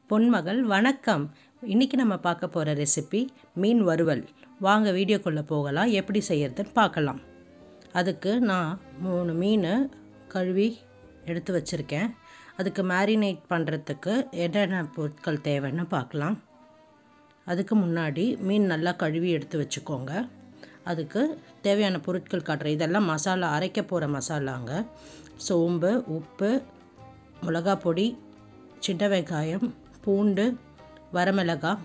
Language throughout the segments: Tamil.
பொன்மகள் வணக்கம் இன்றைக்கி நம்ம பார்க்க போகிற ரெசிபி மீன் வறுவல் வாங்க வீடியோக்குள்ளே போகலாம் எப்படி செய்யறதுன்னு பார்க்கலாம் அதுக்கு நான் மூணு மீன் கழுவி எடுத்து வச்சுருக்கேன் அதுக்கு மேரினேட் பண்ணுறதுக்கு என்னென்ன பொருட்கள் தேவைன்னு பார்க்கலாம் அதுக்கு முன்னாடி மீன் நல்லா கழுவி எடுத்து வச்சுக்கோங்க அதுக்கு தேவையான பொருட்கள் காட்டுறேன் இதெல்லாம் மசாலா அரைக்க போகிற மசாலாங்க சோம்பு உப்பு மிளகா பொடி சின்ன வெங்காயம் பூண்டு வரமிளகாய்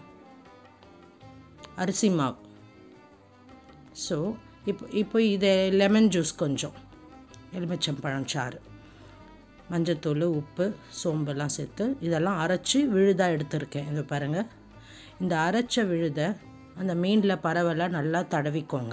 அரிசி மாவு ஸோ இப்போ இப்போ இது லெமன் ஜூஸ் கொஞ்சம் எலுமிச்சம்பழம் சாறு மஞ்சத்தூள் உப்பு சோம்பெல்லாம் சேர்த்து இதெல்லாம் அரைச்சி விழுதாக எடுத்திருக்கேன் இது பாருங்கள் இந்த அரைச்ச விழுதை அந்த மீனில் பரவலாக நல்லா தடவிக்கோங்க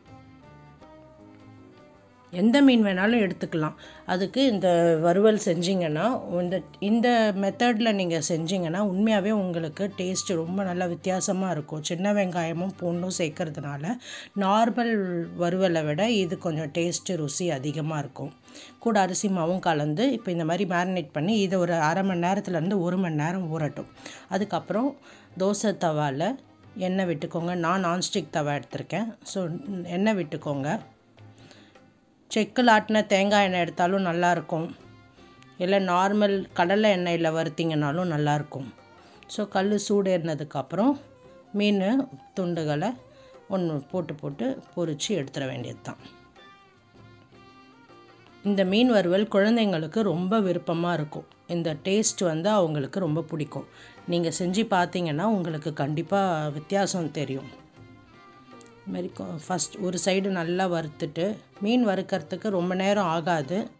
எந்த மீன் வேணாலும் எடுத்துக்கலாம் அதுக்கு இந்த வறுவல் செஞ்சிங்கன்னா இந்த இந்த மெத்தடில் நீங்கள் செஞ்சிங்கன்னா உண்மையாகவே உங்களுக்கு டேஸ்ட்டு ரொம்ப நல்லா வித்தியாசமாக இருக்கும் சின்ன வெங்காயமும் பூண்டும் சேர்க்கறதுனால நார்மல் வறுவலை விட இது கொஞ்சம் டேஸ்ட்டு ருசி அதிகமாக இருக்கும் கூட அரிசி மாவும் கலந்து இப்போ இந்த மாதிரி மேரினேட் பண்ணி இதை ஒரு அரை மணி நேரத்துலேருந்து ஒரு மணி நேரம் ஊறட்டும் அதுக்கப்புறம் தோசை தவாவில் எண்ணெய் விட்டுக்கோங்க நான் நான்ஸ்டிக் தவா எடுத்திருக்கேன் ஸோ எண்ணெய் விட்டுக்கோங்க செக்கில் ஆட்டின தேங்காய் எண்ணெய் எடுத்தாலும் நல்லாயிருக்கும் இல்லை நார்மல் கடலை எண்ணெயில் வறுத்திங்கனாலும் நல்லாயிருக்கும் ஸோ கல் சூடேறினதுக்கப்புறம் மீன் துண்டுகளை ஒன்று போட்டு போட்டு பொரித்து எடுத்துட வேண்டியது தான் இந்த மீன் வறுவல் குழந்தைங்களுக்கு ரொம்ப விருப்பமாக இருக்கும் இந்த டேஸ்ட் வந்து அவங்களுக்கு ரொம்ப பிடிக்கும் நீங்கள் செஞ்சு பார்த்தீங்கன்னா உங்களுக்கு கண்டிப்பாக வித்தியாசம் தெரியும் இதுமாரி ஃபஸ்ட் ஒரு சைடு நல்லா வறுத்துட்டு மீன் வறுக்கிறதுக்கு ரொம்ப நேரம் ஆகாது